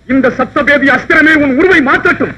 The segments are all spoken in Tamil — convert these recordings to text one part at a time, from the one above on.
இந்த சப்தபேதி அஸ்திரமே உன் உருவை மாற்றட்டும்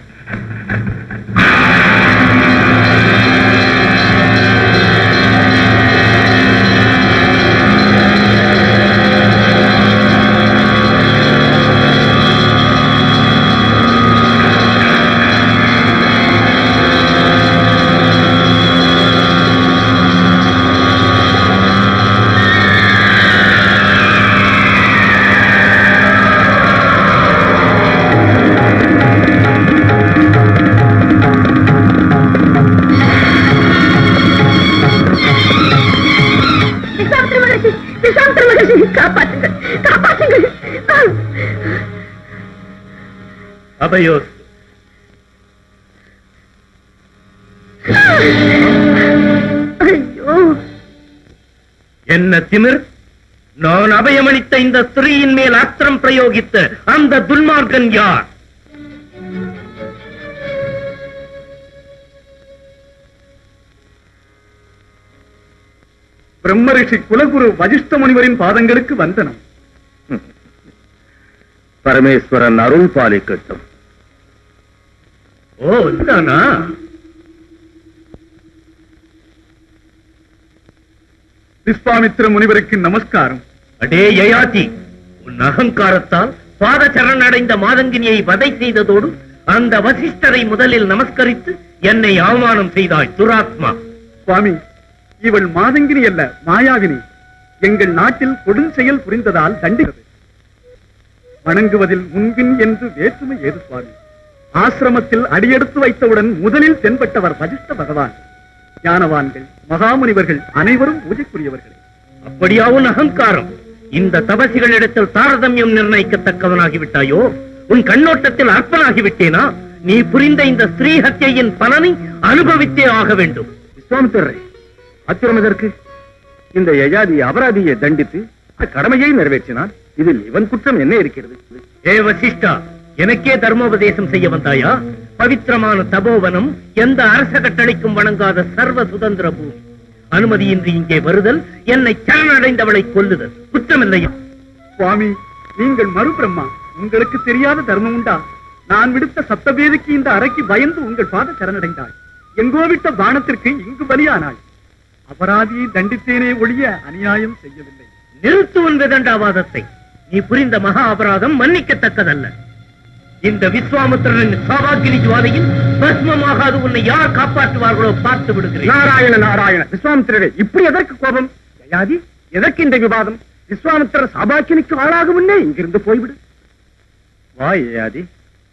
விசாந்திர மகர்ஷி விசாந்திர மகர்ஷி காப்பாற்றுங்கள் காப்பாற்றுங்கள் ஆ. அபயோஸ் ஐயோ என்ன திமிர் நான் அபயமளித்த இந்த ஸ்திரீயின் மேல் அஸ்திரம் பிரயோகித்த அந்த துன்மார்க்கன் யார் பிரம்மரிஷி குலகுரு வசிஷ்ட முனிவரின் பாதங்களுக்கு வந்தனம் பரமேஸ்வரன் அருள் பாலிக்கட்டும் ஓ இதானா விஸ்வாமித்திர முனிவருக்கு நமஸ்காரம் அடே யயாதி உன் அகங்காரத்தால் பாத சரணடைந்த மாதங்கினியை வதை செய்ததோடு அந்த வசிஷ்டரை முதலில் நமஸ்கரித்து என்னை அவமானம் செய்தாய் துராத்மா சுவாமி இவள் மாதங்கினி அல்ல மாயாவினி எங்கள் நாட்டில் கொடும் செயல் புரிந்ததால் தண்டிக்கிறது வணங்குவதில் முன்பின் என்று வேற்றுமை ஏது சுவாமி ஆசிரமத்தில் அடியெடுத்து வைத்தவுடன் முதலில் தென்பட்டவர் வசிஷ்ட பகவான் ஞானவான்கள் மகாமுனிவர்கள் அனைவரும் பூஜைக்குரியவர்களே அப்படியா உன் அகங்காரம் இந்த தபசிகளிடத்தில் தாரதமியம் நிர்ணயிக்கத்தக்கவனாகிவிட்டாயோ உன் கண்ணோட்டத்தில் அற்பனாகி விட்டேனா நீ புரிந்த இந்த ஸ்ரீ ஹத்யையின் பலனை அனுபவித்தே ஆக வேண்டும் விஸ்வாமித்திரரே ஆத்திரம் எதற்கு இந்த யஜாதி அபராதியை தண்டித்து கடமையை நிறைவேற்றினான் இதில் இவன் குற்றம் என்ன இருக்கிறது ஏ வசிஷ்டா எனக்கே தர்மோபதேசம் செய்ய வந்தாயா பவித்திரமான தபோவனம் எந்த அரச கட்டளைக்கும் வணங்காத சர்வ சுதந்திர பூமி அனுமதியின்றி இங்கே வருதல் என்னை சரணடைந்தவளை கொல்லுதல் குற்றமில்லையா சுவாமி நீங்கள் மறுபிரம்மா உங்களுக்கு தெரியாத தர்மம் உண்டா நான் விடுத்த சப்தபேதிக்கு இந்த அறைக்கு பயந்து உங்கள் பாத சரணடைந்தாய் எங்கோ விட்ட பானத்திற்கு இங்கு பலியானாய் அபராதியை தண்டித்தேனே ஒழிய அநியாயம் செய்யவில்லை நிறுத்து உன் விதண்டாவாதத்தை நீ புரிந்த மகா அபராதம் மன்னிக்கத்தக்கதல்ல இந்த விஸ்வாமித்திரனின் சாவாக்கினி ஜுவாலையில் பஸ்மமாகாது உன்னை யார் காப்பாற்றுவார்களோ பார்த்து விடுகிறேன் நாராயண நாராயண விஸ்வாமித்திரரே இப்படி எதற்கு கோபம் யஜாதி எதற்கு இந்த விவாதம் விஸ்வாமித்திரர் சபாக்கினிக்கு ஆளாகும் முன்னே இங்கிருந்து போய்விடு வா யஜாதி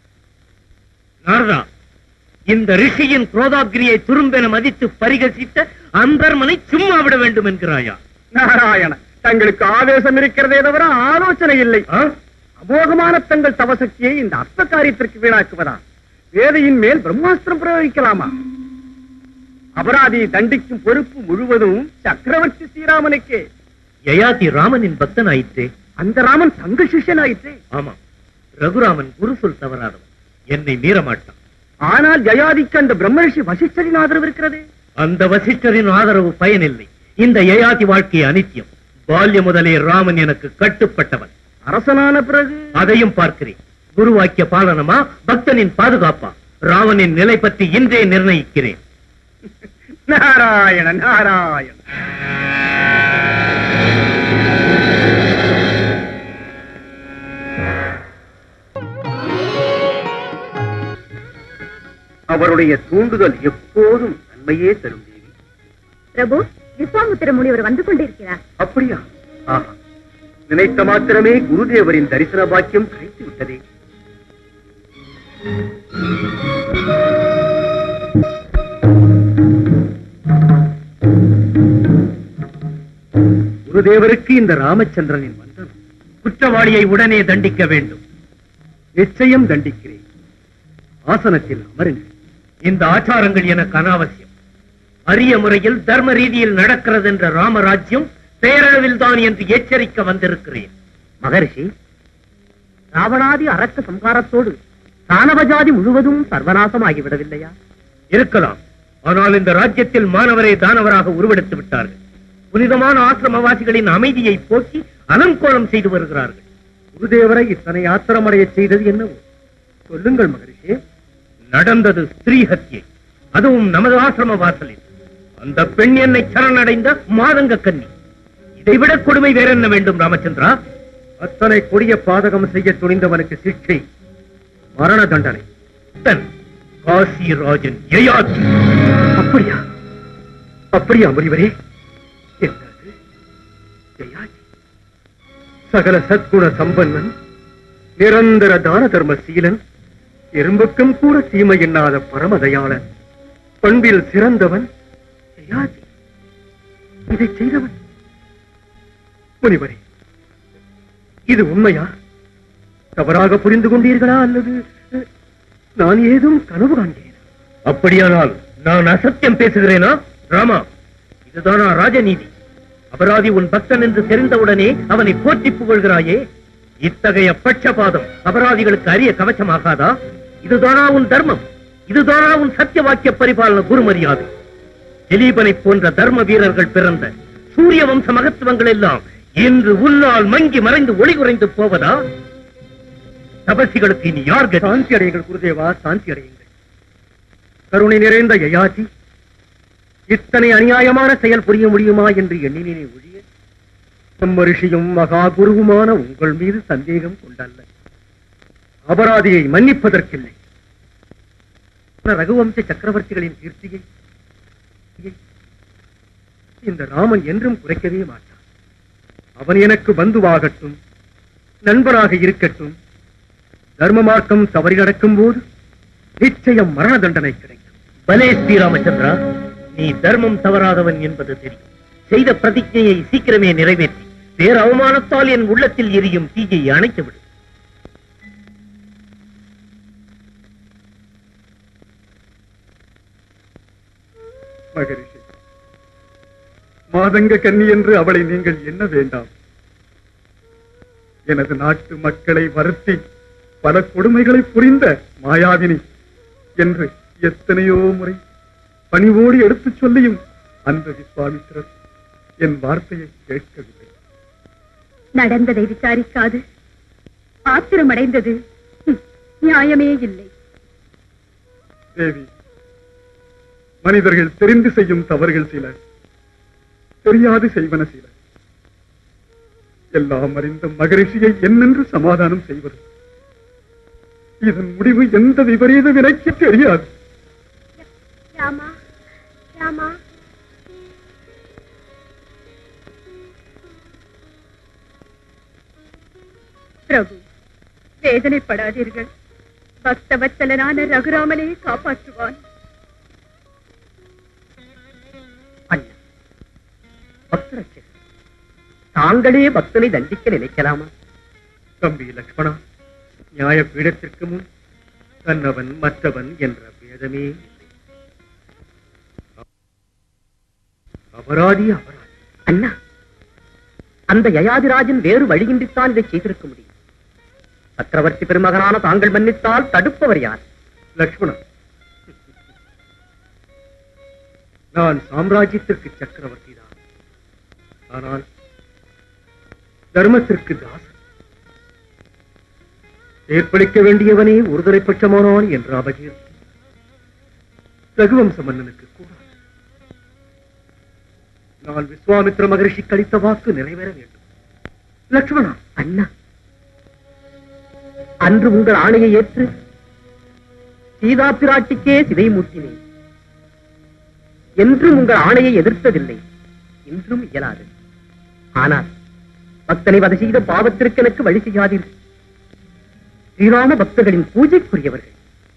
நாரதா இந்த ரிஷியின் குரோதாகிரியை துரும்பென மதித்து பரிகசித்த அந்தர்மனை சும்மா விட வேண்டும் என்கிறாயா நாராயண தங்களுக்கு ஆவேசம் இருக்கிறதே தவிர ஆலோசனை இல்லை ஆ? அமோகமான தங்கள் தவசக்தியை இந்த அர்த்த காரியத்திற்கு வீணாக்குவதா வேதையின் மேல் பிரம்மாஸ்திரம் பிரயோகிக்கலாமா அபராதியை தண்டிக்கும் பொறுப்பு முழுவதும் சக்கரவர்த்தி ஸ்ரீராமனுக்கே யயாதி ராமனின் பக்தன் ஆயிற்றே அந்த ராமன் தங்க சிஷ்யனாயிற்றே ஆமா ரகுராமன் குரு சொல் தவறாதவன் என்னை மீற மாட்டான் ஆனால் ஜயாதிக்கு அந்த பிரம்மரிஷி வசிஷ்டரின் ஆதரவு இருக்கிறதே அந்த வசிஷ்டரின் ஆதரவு பயனில்லை இந்த யயாதி வாழ்க்கை அனித்தியம் பால்ய முதலே ராமன் எனக்கு கட்டுப்பட்டவன் அரசனான பிறகு அதையும் பார்க்கிறேன் குருவாக்கிய பாலனமா பக்தனின் பாதுகாப்பா ராவனின் நிலை பற்றி இன்றே நிர்ணயிக்கிறேன் நாராயண நாராயண அவருடைய தூண்டுதல் எப்போதும் நன்மையே தரும் தேவி பிரபு விஸ்வாமுத்திர முனிவர் வந்து கொண்டிருக்கிறார் அப்படியா ஆஹா நினைத்த மாத்திரமே குருதேவரின் தரிசன பாக்கியம் கிடைத்து விட்டதே குருதேவருக்கு இந்த ராமச்சந்திரனின் வந்தனம் குற்றவாளியை உடனே தண்டிக்க வேண்டும் நிச்சயம் தண்டிக்கிறேன் ஆசனத்தில் அமருங்கள் இந்த ஆச்சாரங்கள் எனக்கு அனாவசியம் அரிய முறையில் தர்ம ரீதியில் நடக்கிறது என்ற ராமராஜ்யம் பேரளவில் தான் என்று எச்சரிக்க வந்திருக்கிறேன் மகரிஷி ராவணாதி அரக்க சம்காரத்தோடு தானவஜாதி முழுவதும் சர்வநாசமாகிவிடவில்லையா இருக்கலாம் ஆனால் இந்த ராஜ்யத்தில் மாணவரே தானவராக உருவெடுத்து விட்டார்கள் புனிதமான ஆசிரமவாசிகளின் அமைதியை போக்கி அலங்கோலம் செய்து வருகிறார்கள் குருதேவரை இத்தனை ஆத்திரமடைய செய்தது என்னவோ சொல்லுங்கள் மகரிஷி நடந்தது ஸ்திரீ ஹத்தியை அதுவும் நமது ஆசிரம வாசலில் அந்த பெண் என்னை சரணடைந்த மாதங்க கன்னி இதைவிட கொடுமை வேற என்ன வேண்டும் ராமச்சந்திரா அத்தனை கொடிய பாதகம் செய்ய துணிந்தவனுக்கு சிக்ஷை மரண தண்டனை தன் காசிராஜன் யயாதி அப்படியா அப்படியா முனிவரே என்னது ஜெயாஜி சகல சத்குண சம்பன்னன் நிரந்தர தான தர்ம சீலன் எறும்புக்கும் கூட தீமை எண்ணாத பரமதயாளன் பண்பில் சிறந்தவன் ஜெயாஜி இதை செய்தவன் முனிவரே இது உண்மையா தவறாக புரிந்து கொண்டீர்களா அல்லது அஹ், நான் ஏதும் கனவு காண்கிறேன் அப்படியானால் நான் அசத்தியம் பேசுகிறேனா ராமா இதுதானா ராஜநீதி அபராதி உன் பக்தன் என்று தெரிந்தவுடனே அவனை போற்றி புகழ்கிறாயே இத்தகைய பட்சபாதம் அபராதிகளுக்கு அரிய கவச்சமாகாதா இதுதானா உன் தர்மம் இதுதானா உன் சத்திய வாக்கிய பரிபாலன குருமரியாதை திலீபனை போன்ற தர்ம வீரர்கள் பிறந்த சூரிய வம்ச மகத்துவங்கள் எல்லாம் இன்று உன்னால் மங்கி மறைந்து ஒளி குறைந்து போவதா தபசிகளுக்கு இனி யார் கதி? சாந்தி அடையுங்கள் குருதேவா சாந்தி அடையுங்கள் கருணை நிறைந்த யயாதி இத்தனை அநியாயமான செயல் புரிய முடியுமா என்று எண்ணினே ஒழிய ரிஷியும் மகா குருவுமான உங்கள் மீது சந்தேகம் கொண்டல்ல அபராதியை மன்னிப்பதற்கில்லை ரகுவம்ச சக்கரவர்த்திகளின் கீர்த்தியை இந்த ராமன் என்றும் குறைக்கவே மாட்டான் அவன் எனக்கு பந்துவாகட்டும் நண்பராக இருக்கட்டும் தர்ம மார்க்கம் தவறி நடக்கும் போது நிச்சயம் மரண தண்டனை கிடைக்கும் பலே ஸ்ரீராமச்சந்திரா நீ தர்மம் தவறாதவன் என்பது தெரியும் செய்த பிரதிஜையை சீக்கிரமே நிறைவேற்றி வேறு அவமானத்தால் என் உள்ளத்தில் எரியும் தீயை அணைத்து விடு மகரிஷி மாதங்க கன்னி என்று அவளை நீங்கள் எண்ண வேண்டாம் எனது நாட்டு மக்களை வருத்தி பல கொடுமைகளை புரிந்த மாயாவினி என்று எத்தனையோ முறை பணிவோடு எடுத்துச் சொல்லியும் அந்த விஸ்வாமித்திரர் என் வார்த்தையை கேட்கவில்லை நடந்ததை விசாரிக்காது ஆத்திரமடைந்தது ஹம், நியாயமே இல்லை தேவி மனிதர்கள் தெரிந்து செய்யும் தவறுகள் சில தெரியாது செய்வன சில எல்லாம் அறிந்த மகரிஷியை என்னென்று சமாதானம் செய்வது இதன் முடிவு எந்த விபரீத வினைக்கு தெரியாது ராமா ராமா பிரபு வேதனைப்படாதீர்கள் பக்தவத்சலனான ரகுராமனே காப்பாற்றுவான் அண்ணா பக்தரட்சகர் தாங்களே பக்தனை தண்டிக்க நினைக்கலாமா தம்பி லக்ஷ்மணா நியாய பீடத்திற்கு முன் தன்னவன் மற்றவன் என்ற பேதமே இல்லை அபராதி அபராதி அண்ணா அந்த யயாதிராஜன் வேறு வழியின்றித்தான் இதை செய்திருக்க முடியும் சக்கரவர்த்தி பெருமகனான தாங்கள் மன்னித்தால் தடுப்பவர் யார் லக்ஷ்மணா நான் சாம்ராஜ்யத்திற்கு சக்கரவர்த்தி தான் ஆனால் தர்மத்திற்கு தாசன் ஏற்பளிக்க வேண்டியவனே ஒருதலை பட்சமானான் என்ற அபகீர்த்தி ரகுவம்ச மன்னனுக்கு கூடாது நான் விஸ்வாமித்ர மகரிஷி கழித்த வாக்கு நிறைவேற வேண்டும் லக்ஷ்மணா அண்ணா அன்று உங்கள் ஆணையை ஏற்று சீதா பிராட்டிக்கே சிதை மூட்டினேன் என்றும் உங்கள் ஆணையை எதிர்த்ததில்லை இன்றும் இயலாது ஆனால் பக்தனை வதை செய்த பாவத்திற்கு எனக்கு வழி செய்யாதீர்கள் ஸ்ரீராம பக்தர்களின் பூஜைக்குரியவர்கள்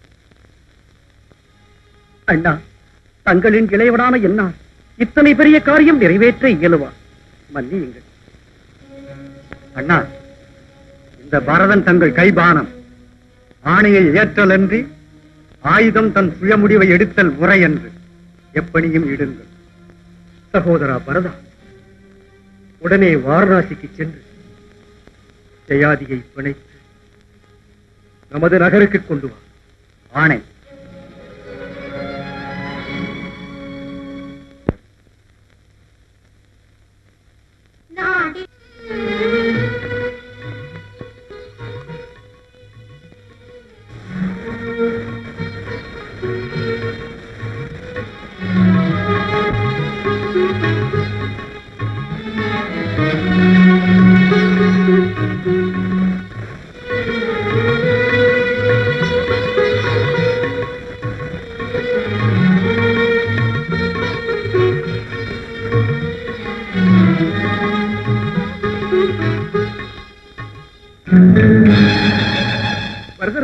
அண்ணா தங்களின் இளையவனான என்ன இத்தனை பெரிய காரியம் நிறைவேற்ற இயலுவா மன்னியுங்கள் அண்ணா இந்த பரதன் தங்கள் கைபானம் ஆணையை ஏற்றலன்றி ஆயுதம் தன் சுயமுடிவை எடுத்தல் முறை என்று எப்பணியும் இடுங்கள் சகோதரா பரதா உடனே வாரணாசிக்கு சென்று ஜெயாதியை பிணைத்து நமது நகருக்கு கொண்டு வா ஆணை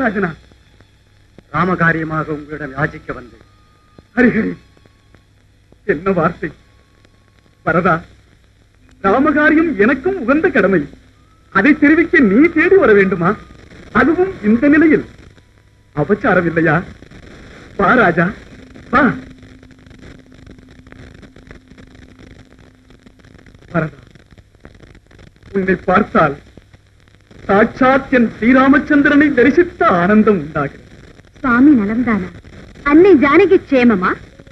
மகாராஜனா ராமகாரியமாக உங்களிடம் யாசிக்க வந்தேன் ஹரிஹரி என்ன வார்த்தை வரதா ராமகாரியம் எனக்கும் உகந்த கடமை அதை தெரிவிக்க நீ தேடி வர வேண்டுமா அதுவும் இந்த நிலையில் அபச்சாரம் இல்லையா வா ராஜா வா வரதா உன்னை பார்த்தால் சாட்சாத் என் ஸ்ரீராமச்சந்திரனை தரிசித்த ஆனந்தம் உண்டாகிறது சுவாமி நலம்தானா அன்னை ஜானகி க்ஷேமமா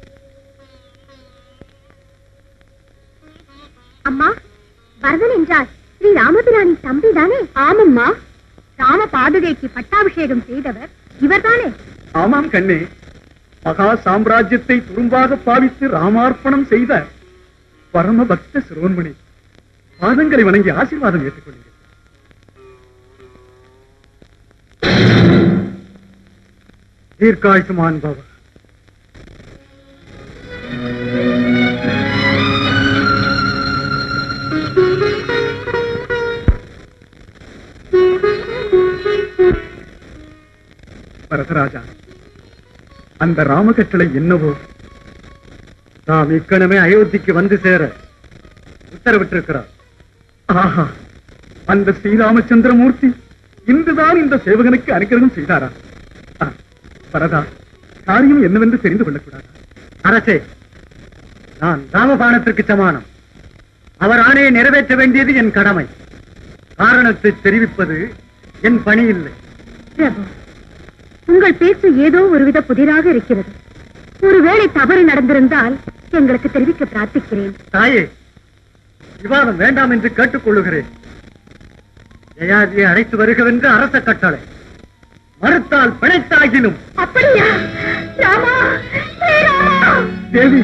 அம்மா பரதன் என்றால் ஸ்ரீ ராமபிராணி தம்பி தானே ஆமம்மா ராம பாதுகைக்கு பட்டாபிஷேகம் செய்தவர் இவர்தானே ஆமாம் கண்ணே மகா சாம்ராஜ்யத்தை துரும்பாக பாவித்து ராமார்ப்பணம் செய்த பரம பக்த சிரோன்மணி பாதங்களை வணங்கி ஆசீர்வாதம் ஏற்றுக்கொள்ளுங்கள் தீர்க்காயுமான் பவ பரதராஜா அந்த ராமகட்டளை என்னவோ நாம் இக்கணமே அயோத்திக்கு வந்து சேர உத்தரவிட்டிருக்கிறார் ஆஹா அந்த ஸ்ரீராமச்சந்திரமூர்த்தி இன்றுதான் இந்த சேவகனுக்கு அனுகிரகம் செய்தாரா ஆ, பரதா காரியம் என்னவென்று தெரிந்து கொள்ளக்கூடாதா அரசே நான் ராமபாணத்திற்கு சமானம் அவர் ஆணையை நிறைவேற்ற வேண்டியது என் கடமை காரணத்தை தெரிவிப்பது என் பணி இல்லை பிரபு உங்கள் பேச்சு ஏதோ ஒருவித புதிராக இருக்கிறது ஒருவேளை தவறு நடந்திருந்தால் எங்களுக்கு தெரிவிக்க பிரார்த்திக்கிறேன் தாயே விவாதம் வேண்டாம் என்று கேட்டுக்கொள்ளுகிறேன் ஜெயாதியை அழைத்து வருகவென்று அரச கட்டளை மறுத்தால் பிழைத்தாகிலும் அப்படியா ராமா ஸ்ரீராமா தேவி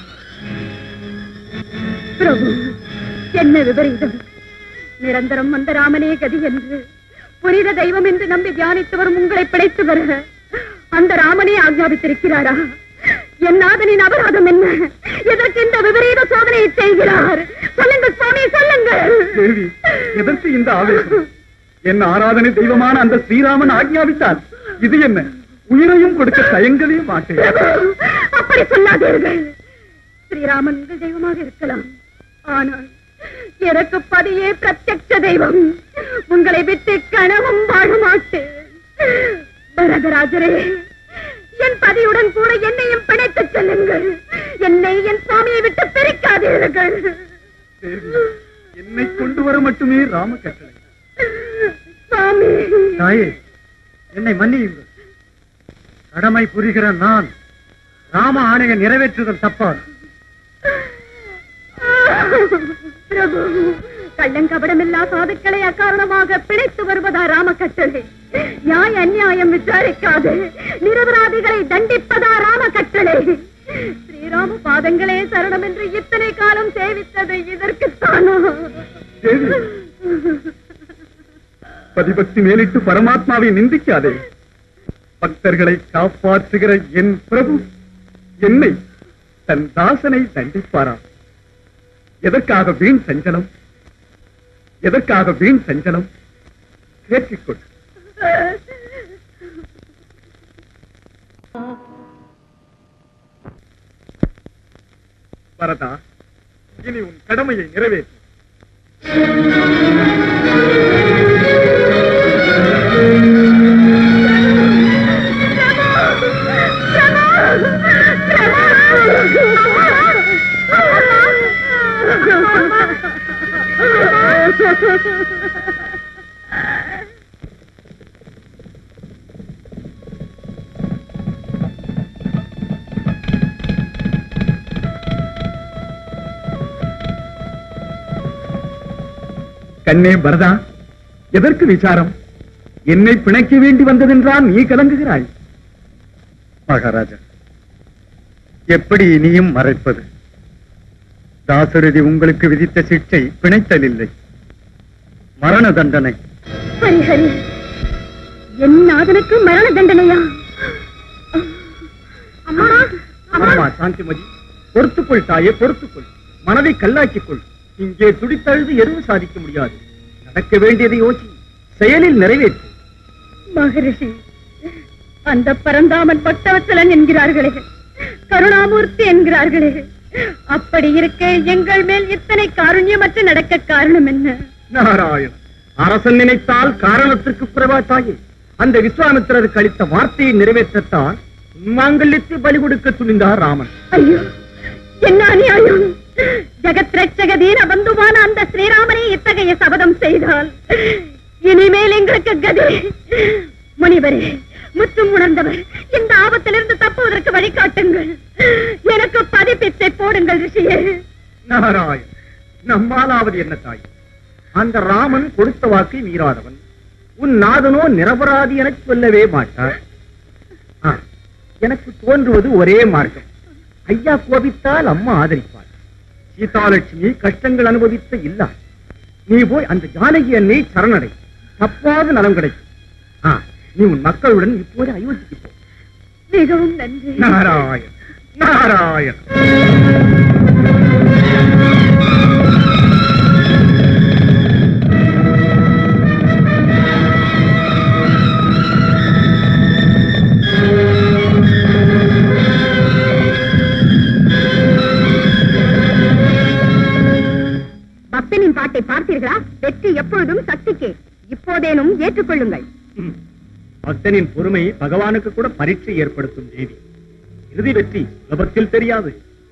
பிரபு என்ன விபரீதம் நிரந்தரம் வந்த ராமனே கதி என்று புனித தெய்வம் என்று நம்பி தியானித்து வரும் உங்களை பிழைத்து வருக அந்த ராமனே ஆக்ஞாபித்திருக்கிறாரா என் நாதனின் அபராதம் என்ன எதற்கு இந்த விபரீத சோதனையை செய்கிறார் சொல்லுங்கள் சுவாமி சொல்லுங்கள் தேவி எதற்கு இந்த ஆவேசம் என் ஆராதனை தெய்வமான அந்த ஸ்ரீராமன் ஆக்ஞாபித்தால் இது என்ன உயிரையும் கொடுக்க தயங்கவே மாட்டேன் பிரபு, அப்படி சொல்லாதீர்கள் ஸ்ரீராமன் உங்கள் தெய்வமாக இருக்கலாம் ஆனால் எனக்கு பதியே பிரத்யட்ச தெய்வம் உங்களை விட்டு கனவும் வாழ மாட்டேன் பரதராஜரே என் பதியுடன் கூட என்னையும் பிணைத்துச் செல்லுங்கள் என்னை என் சுவாமியை விட்டு பிரிக்காதீர்கள் தேவி என்னை கொண்டு வர மட்டுமே ராம கட்டளை சுவாமி தாயே என்னை மன்னியுங்கள் கடமை புரிகிற நான் ராம ஆணையை நிறைவேற்றுதல் தப்பாது பிரபு கள்ளங்கபடமில்லா சாதுக்களை அக்காரணமாக பிழைத்து வருவதா ராம கட்டளை நியாய அநியாயம் விசாரிக்காது நிரபராதிகளை தண்டிப்பதா ராம கட்டளை ஸ்ரீராம பாதங்களே சரணம் என்று இத்தனை காலம் சேவித்தது இதற்குத்தானோ தேவி பதிபக்தி மேலிட்டு பரமாத்மாவை நிந்திக்காதே பக்தர்களை காப்பாற்றுகிற என் பிரபு என்னை தன் தாசனை தண்டிப்பாரா எதற்காக வீண் சஞ்சலம் எதற்காக வீண் சஞ்சலம் ஏற்றிக்கொள் பரதா இனி உன் கடமையை நிறைவேற்று கண்ணே பரதா எதற்கு விசாரம் என்னை பிணைக்க வேண்டி வந்ததென்றால் நீ கலங்குகிறாய் மகாராஜா எப்படி இனியும் மறைப்பது தாசரதி உங்களுக்கு விதித்த சிக்ஷை பிணைத்தல் இல்லை மரண தண்டனை ஹரி ஹரி என் நாதனுக்கு மரண தண்டனையா அம்மா அம்மா அம்மா சாந்திமதி பொறுத்துக்கொள் தாயே பொறுத்துக்கொள் மனதை கல்லாக்கிக் கொள் இங்கே துடித்தழுது எதுவும் சாதிக்க முடியாது நடக்க வேண்டியதை யோசி செயலில் நிறைவேற்று மகரிஷி அந்த பரந்தாமன் பக்தவச்சலன் என்கிறார்களே கருணாமூர்த்தி என்கிறார்களே அப்படி இருக்க எங்கள் மேல் இத்தனை காருண்யமற்று நடக்க காரணம் என்ன நாராயணன் அரசன் நினைத்தால் காரணத்திற்கு குறைவா தாயே அந்த விஸ்வாமித்திரருக்கு அளித்த வார்த்தையை நிறைவேற்றத்தான் மாங்கல்யத்தை பலி கொடுக்க துணிந்தார் ராமன் ஐயோ என்ன அநியாயம் ஜெகத் ரட்சக தீன பந்துவான அந்த ஸ்ரீராமனே இத்தகைய சபதம் செய்தால் இனிமேல் எங்களுக்கு கதி முனிவரே முற்றும் உணர்ந்தவர் இந்த ஆபத்திலிருந்து தப்புவதற்கு வழிகாட்டுங்கள் எனக்கு பதிப்பிச்சை போடுங்கள் ரிஷியே நாராயண் நம்மாலாவது என்ன தாய் அந்த ராமன் கொடுத்த வாக்கை மீறாதவன் உன் நாதனோ நிரபராதி எனச் சொல்லவே மாட்டார் ஆ, எனக்கு தோன்றுவது ஒரே மார்க்கம் ஐயா கோபித்தால் அம்மா ஆதரிப்பார் சீதாலட்சுமி கஷ்டங்கள் அனுபவித்த இல்லா நீ போய் அந்த ஜானகி அன்னை சரணடை தப்பாத நலம் கிடைக்கும் ஆ, நீ உன் மக்களுடன் இப்போது அயோத்திக்கு போ மிகவும் நன்றி நாராயண் நாராயண் பக்தனின் பாட்டை பார்த்தீர்களா வெற்றி எப்பொழுதும் சக்திக்கே இப்போதேனும் ஏற்றுக்கொள்ளுங்கள் ம். பக்தனின் பொறுமை பகவானுக்கு கூட பரீட்சை ஏற்படுத்தும் தேவி இறுதி வெற்றி சுலபத்தில் தெரியாது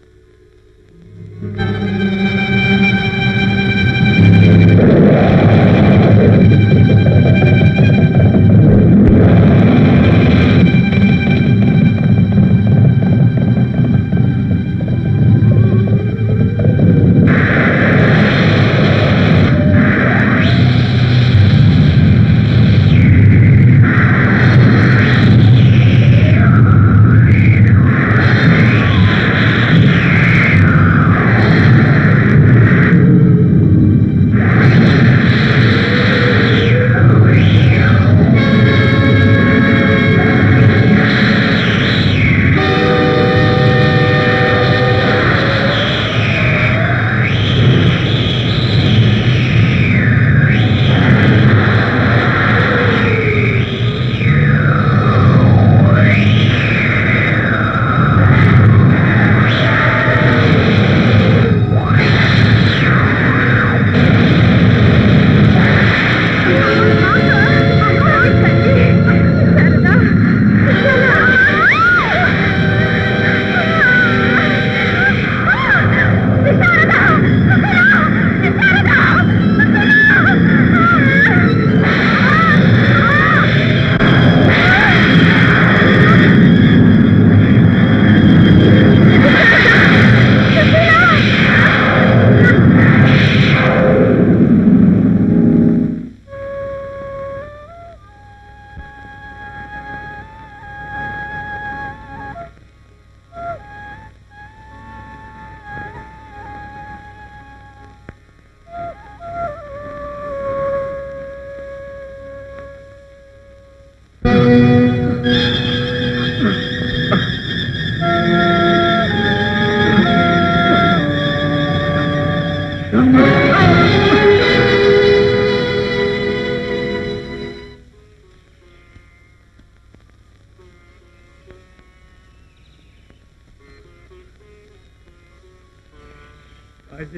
தாயே.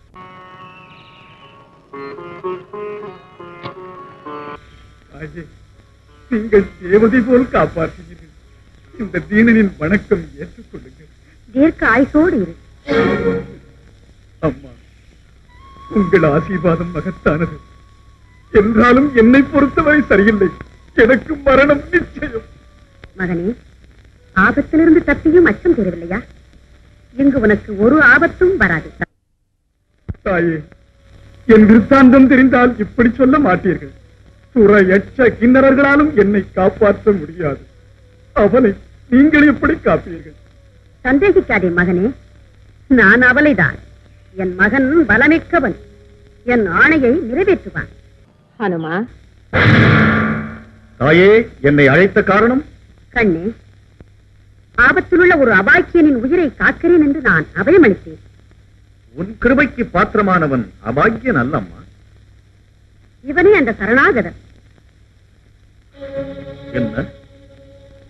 தாயே, நீங்கள் தேவதை போல் காப்பாற்றுகிறீர்கள் இந்த தீனனின் வணக்கம் ஏற்றுக்கொள்ளுங்கள் தீர்க்க ஆயுசோடு இரு அம்மா உங்கள் ஆசீர்வாதம் மகத்தானது என்றாலும் என்னை பொறுத்தவரை சரியில்லை எனக்கு மரணம் நிச்சயம் மகனே ஆபத்திலிருந்து தப்பியும் அச்சம் தெரியவில்லையா இங்கு உனக்கு ஒரு ஆபத்தும் வராது தாயே என் விருத்தாந்தம் தெரிந்தால் இப்படி சொல்ல மாட்டீர்கள் சுர எச்ச கிண்ணறர்களாலும் என்னை காப்பாற்ற முடியாது அவனை நீங்கள் எப்படி காப்பீர்கள் சந்தேகிக்காதே மகனே நான் அவளைதான் என் மகன் பலமிக்கவன் என் ஆணையை நிறைவேற்றுவான் ஹனுமா தாயே என்னை அழைத்த காரணம் கண்ணே ஆபத்திலுள்ள ஒரு அபாக்கியனின் உயிரை காக்கிறேன் என்று நான் அபயமளித்தேன் உன் கிருபைக்கு பாத்திரமானவன் அபாக்கியன் அல்லம்மா இவனே அந்த சரணாகதன் என்ன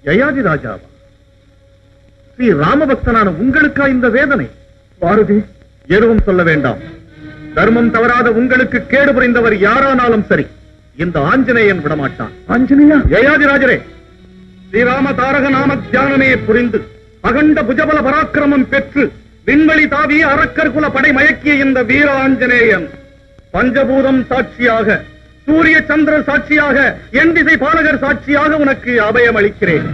யயாதி ராஜாவா ஸ்ரீ ராமபக்தனான உங்களுக்கா இந்த வேதனை பாரதி எதுவும் சொல்ல வேண்டாம் தர்மம் தவறாத உங்களுக்கு கேடு புரிந்தவர் யாரானாலும் சரி இந்த ஆஞ்சநேயன் விடமாட்டான் ஆஞ்சநேயா யயாதி ராஜரே ஸ்ரீராம தாரக நாம தியானமே புரிந்து அகண்ட புஜபல பராக்கிரமம் பெற்று விண்வெளி தாவி அரக்கர் குல படை மயக்கிய இந்த வீர ஆஞ்சநேயன் பஞ்சபூதம் சாட்சியாக சூரிய சந்திர சாட்சியாக என் திசை பாலகர் சாட்சியாக உனக்கு அபயம் அளிக்கிறேன்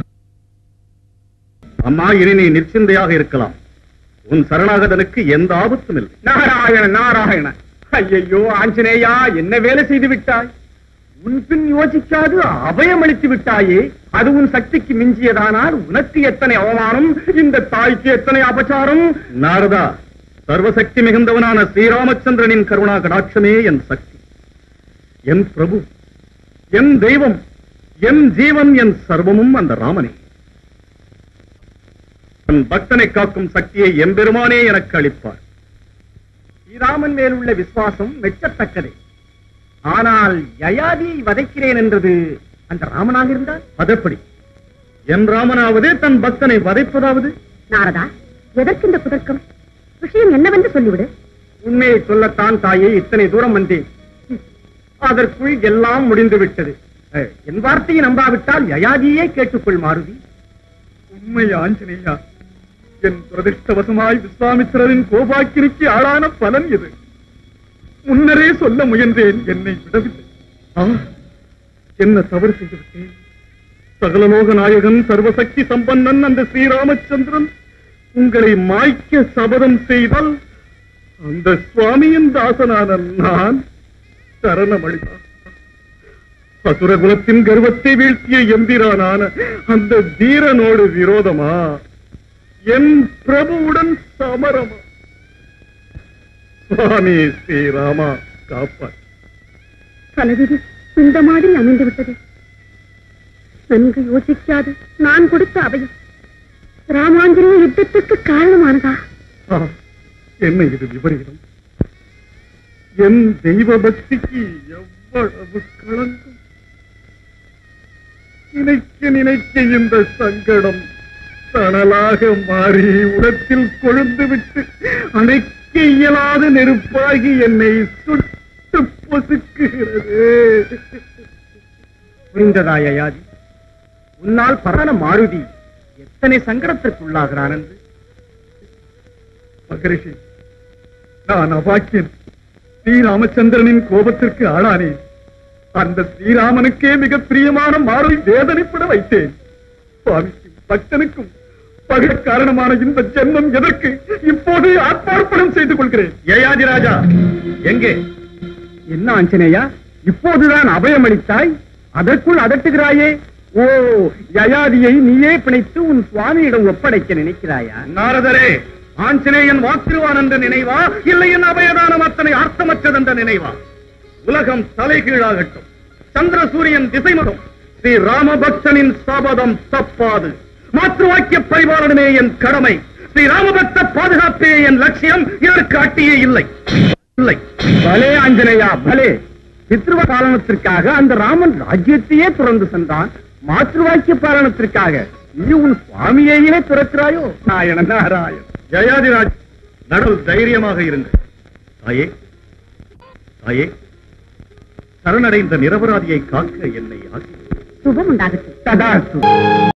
அம்மா இனி நீ நிற்சிந்தையாக இருக்கலாம் உன் சரணாகதனுக்கு எந்த ஆபத்தும் இல்லை நாராயண நாராயண ஐயையோ ஆஞ்சநேயா என்ன வேலை செய்து விட்டாய் உன் பின் யோசிக்காது அபயம் அளித்து விட்டாயே அது உன் சக்திக்கு மிஞ்சியதானால் உனக்கு எத்தனை அவமானம் இந்த தாய்க்கு எத்தனை அபச்சாரம் நாரதா சர்வசக்தி மிகுந்தவனான ஸ்ரீராமச்சந்திரனின் கருணா கடாட்சமே என் சக்தி என் பிரபு என் தெய்வம் என் ஜீவன் என் சர்வமும் அந்த ராமனே தன் பக்தனை காக்கும் சக்தியை எம்பெருமானே எனக்கு அளிப்பார் ஸ்ரீராமன் மேல் உள்ள விசுவாசம் மெச்சத்தக்கதே ஆனால் யயாதியை வதைக்கிறேன் என்றது அந்த ராமனாக இருந்தால் அதப்படி என் ராமனாவது தன் பக்தனை வதைப்பதாவது நாரதா எதற்கு இந்த குதர்க்கம் விஷயம் என்னவென்று சொல்லிவிடு உண்மையை சொல்லத்தான் தாயே இத்தனை தூரம் வந்தேன் ம், அதற்குள் எல்லாம் முடிந்து விட்டது அஹ், என் வார்த்தையை நம்பாவிட்டால் யயாதியே கேட்டுக்கொள் மாருதி உண்மை ஆஞ்சநேயா என் துரதிருஷ்டவசமாய் விஸ்வாமித்திரரின் கோபாக்கினிக்கு ஆளான பலன் இது முன்னரே சொல்ல முயன்றேன் என்னை விடவில்லை ஆ, என்ன தவறு செய்து விட்டேன் சகலலோக நாயகன் சர்வசக்தி சம்பன்னன் அந்த ஸ்ரீராமச்சந்திரன் உங்களை மாய்க்க சபதம் செய்தால் அந்த சுவாமியின் தாசனான நான் சரணமளித்தான் அசுரகுலத்தின் கர்வத்தை வீழ்த்திய எம்பிரானான அந்த தீரனோடு விரோதமா என் பிரபுவுடன் சமரமா சுவாமி ஸ்ரீராமா காப்பார் தலைவிதி இந்த மாதிரி அமைந்து விட்டது நன்கு யோசிக்காது நான் கொடுத்த அபயம் ராமாஞ்சலிய யுத்தத்துக்கு காரணமானதா ஆ, என்ன இது விபரீதம் என் தெய்வ பக்திக்கு எவ்வளவு களங்கம் நினைக்க நினைக்க இந்த சங்கடம் தணலாக மாறி உடத்தில் கொழுந்து விட்டு அணைக்க இயலாத நெருப்பாகி என்னை சுட்டு பொசுக்குகிறது புரிந்ததா யயாதி உன்னால் பரன மாருதி எத்தனை சங்கடத்திற்குள்ளாகிறான் என்று மகரிஷி நான் அபாக்கியன் ஸ்ரீராமச்சந்திரனின் கோபத்திற்கு ஆளானேன் அந்த ஸ்ரீராமனுக்கே மிக பிரியமான மாறி வேதனைப்பட வைத்தேன் சுவாமிக்கும் பக்தனுக்கும் பகை காரணமான இந்த ஜென்மம் எதற்கு இப்போது ஆத்மார்ப்பணம் செய்து கொள்கிறேன் ஏயாதி ராஜா எங்கே என்ன ஆஞ்சநேயா இப்போதுதான் அபயம் அளித்தாய் அதற்குள் அதட்டுகிறாயே ஓ யயாதியை நீயே பிணைத்து உன் சுவாமியிடம் ஒப்படைக்க நினைக்கிறாயா நாரதரே ஆஞ்சநேயன் வாக்கிருவான் என்ற நினைவா இல்லை என் அபயதானம் அத்தனை அர்த்தமற்றதென்ற நினைவா உலகம் தலைகீழாகட்டும் சந்திர சூரியன் திசைமகம் ஸ்ரீ ராமபக்தனின் சபதம் தப்பாது மாற்று வாக்கிய பரிபாலனமே என் கடமை ஸ்ரீ ராமபக்த பாதுகாப்பே என் லட்சியம் இதற்கு அட்டியே இல்லை இல்லை பலே ஆஞ்சநேயா பலே பித்ருவ பாலனத்திற்காக அந்த ராமன் ராஜ்யத்தையே துறந்து சென்றான் மாற்றுவாக்கிய பாலனத்திற்காக நீ உன் சுவாமியையே துறக்கிறாயோ நாயன நாராயண ஜெயாதிராஜ் நடுல் தைரியமாக இருங்கள் தாயே தாயே சரணடைந்த நிரபராதியை காக்க என்னை ஆசி சுபம் உண்டாகட்டும் ததாஸ்து